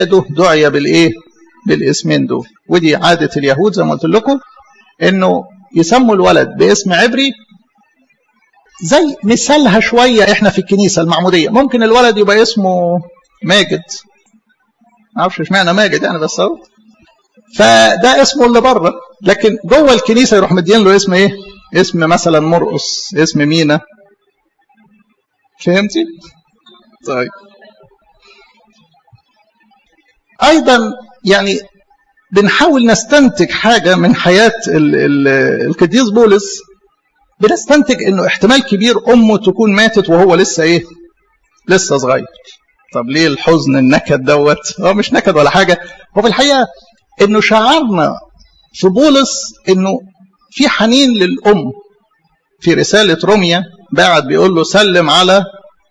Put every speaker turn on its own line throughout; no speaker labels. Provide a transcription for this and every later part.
دعي بالايه بالاسمين دول ودي عاده اليهود زي ما قلت لكم انه يسموا الولد باسم عبري زي مثالها شويه احنا في الكنيسه المعموديه ممكن الولد يبقى اسمه ماجد ما اعرفش اشمعنى ماجد يعني بس اهو فده اسمه اللي بره لكن جوه الكنيسه يروح مدين له اسم ايه اسم مثلا مرقص اسم مينا فهمتي طيب ايضا يعني بنحاول نستنتج حاجه من حياه ال ال القديس بولس بنستنتج انه احتمال كبير امه تكون ماتت وهو لسه ايه لسه صغير طب ليه الحزن النكد دوت هو مش نكد ولا حاجه هو في الحقيقه انه شعرنا في بولس انه في حنين للام في رساله روميا بعد بيقول له سلم على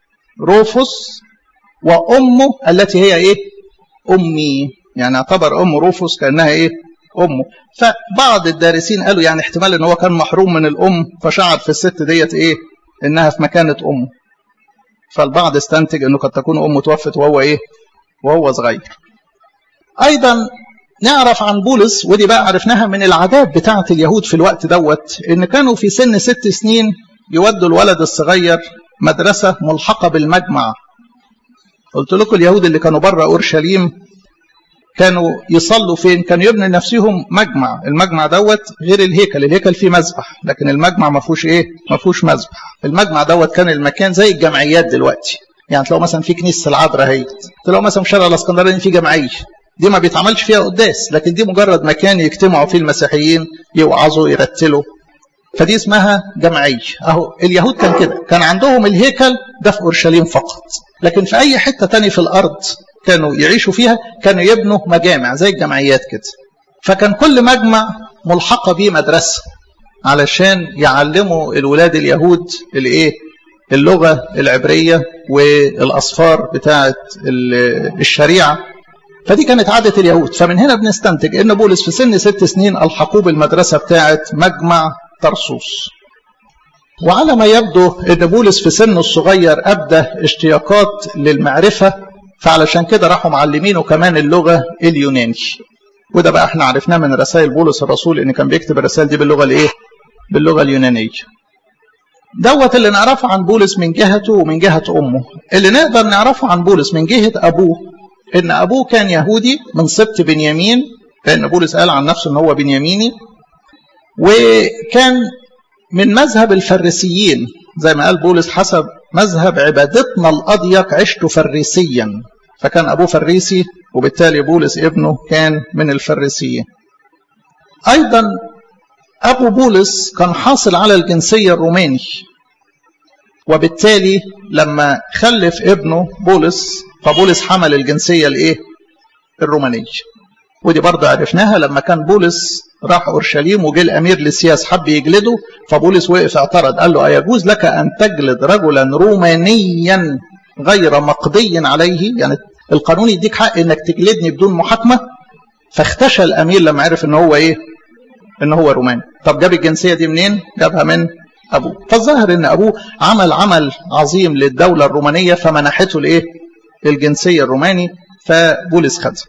روفوس وامه التي هي ايه امي يعني اعتبر ام روفوس كانها ايه امه فبعض الدارسين قالوا يعني احتمال ان هو كان محروم من الام فشعر في الست ديت ايه انها في مكانه امه فالبعض استنتج انه قد تكون امه توفت وهو ايه وهو صغير ايضا نعرف عن بولس ودي بقى عرفناها من العادات بتاعه اليهود في الوقت دوت ان كانوا في سن ست سنين يودوا الولد الصغير مدرسه ملحقه بالمجمع قلت لكم اليهود اللي كانوا بره اورشليم كانوا يصلوا فين كانوا يبنوا لنفسهم مجمع المجمع دوت غير الهيكل الهيكل فيه مذبح لكن المجمع ما فيهوش ايه ما فيهوش مذبح المجمع دوت كان المكان زي الجمعيات دلوقتي يعني تلاقوا مثلا في كنيسه العذراء اهي تلاقوا مثلا في شارع الاسكندريه في جمعيه دي ما بيتعملش فيها قداس لكن دي مجرد مكان يجتمعوا فيه المسيحيين يوعظوا يرتلوا فدي اسمها جمعيه اهو اليهود كان كده كان عندهم الهيكل ده في اورشليم فقط لكن في اي حته تاني في الارض كانوا يعيشوا فيها كانوا يبنوا مجامع زي الجمعيات كده فكان كل مجمع ملحقة به مدرسة علشان يعلموا الولاد اليهود الايه اللغة العبرية والأصفار بتاعة الشريعة فدي كانت عادة اليهود فمن هنا بنستنتج ان بولس في سن ست سنين ألحقوه بالمدرسة بتاعة مجمع طرسوس وعلى ما يبدو ان بولس في سنه الصغير ابدى اشتياقات للمعرفه فعلشان كده راحوا معلمينه كمان اللغه اليوناني وده بقى احنا عرفناه من رسائل بولس الرسول ان كان بيكتب الرسائل دي باللغه الايه باللغه اليونانيه دوت اللي نعرفه عن بولس من جهته ومن جهه امه اللي نقدر نعرفه عن بولس من جهه ابوه ان ابوه كان يهودي من سبط بنيامين لان بولس قال عن نفسه ان هو بنياميني وكان من مذهب الفريسيين زي ما قال بولس حسب مذهب عبادتنا الأضيق عشت فريسيا فكان أبوه فريسي وبالتالي بولس ابنه كان من الفريسيين أيضا أبو بولس كان حاصل على الجنسية الروماني وبالتالي لما خلف ابنه بولس فبولس حمل الجنسية الإيه؟ الرومانية ودي برضه عرفناها لما كان بولس راح اورشليم وجه الامير لسياس حب يجلده فبولس وقف اعترض قال له ايجوز لك ان تجلد رجلا رومانيا غير مقضي عليه يعني القانون يديك حق انك تجلدني بدون محاكمه فاختشى الامير لما عرف ان هو ايه ان هو روماني طب جاب الجنسيه دي منين جابها من ابوه فالظاهر ان ابوه عمل عمل عظيم للدوله الرومانيه فمنحته الايه الجنسيه الروماني فبولس خدها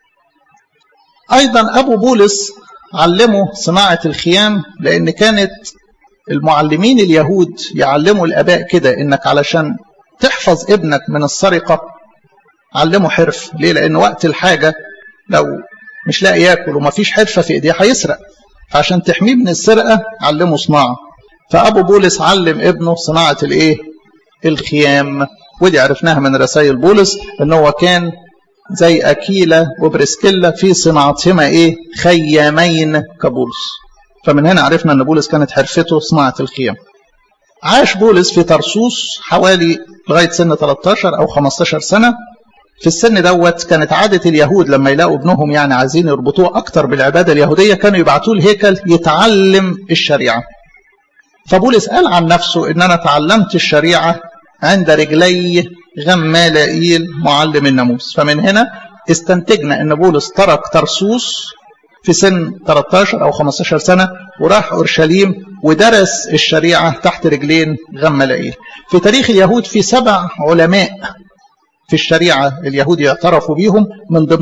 ايضا ابو بولس علموا صناعة الخيام لأن كانت المعلمين اليهود يعلموا الآباء كده إنك علشان تحفظ ابنك من السرقة علمه حرف ليه؟ لأن وقت الحاجة لو مش لاقي ياكل وما فيش حرفة في إيديه هيسرق فعشان تحميه من السرقة علمه صناعة فأبو بولس علم ابنه صناعة الإيه؟ الخيام ودي عرفناها من رسائل بولس إن هو كان زي أكيلا وبرسكيلا في صناعتهما إيه خيامين كبولس فمن هنا عرفنا أن بولس كانت حرفته صناعة الخيام عاش بولس في ترسوس حوالي لغاية سن 13 أو 15 سنة في السن دوت كانت عادة اليهود لما يلاقوا ابنهم يعني عايزين يربطوه أكتر بالعبادة اليهودية كانوا يبعتوه الهيكل يتعلم الشريعة فبولس قال عن نفسه إن أنا تعلمت الشريعة عند رجلي غمالائيل معلم الناموس فمن هنا استنتجنا ان بولس ترك ترسوس في سن 13 او 15 سنه وراح اورشليم ودرس الشريعه تحت رجلين غمالائيل في تاريخ اليهود في سبع علماء في الشريعه اليهود يعترفوا بيهم من ضمن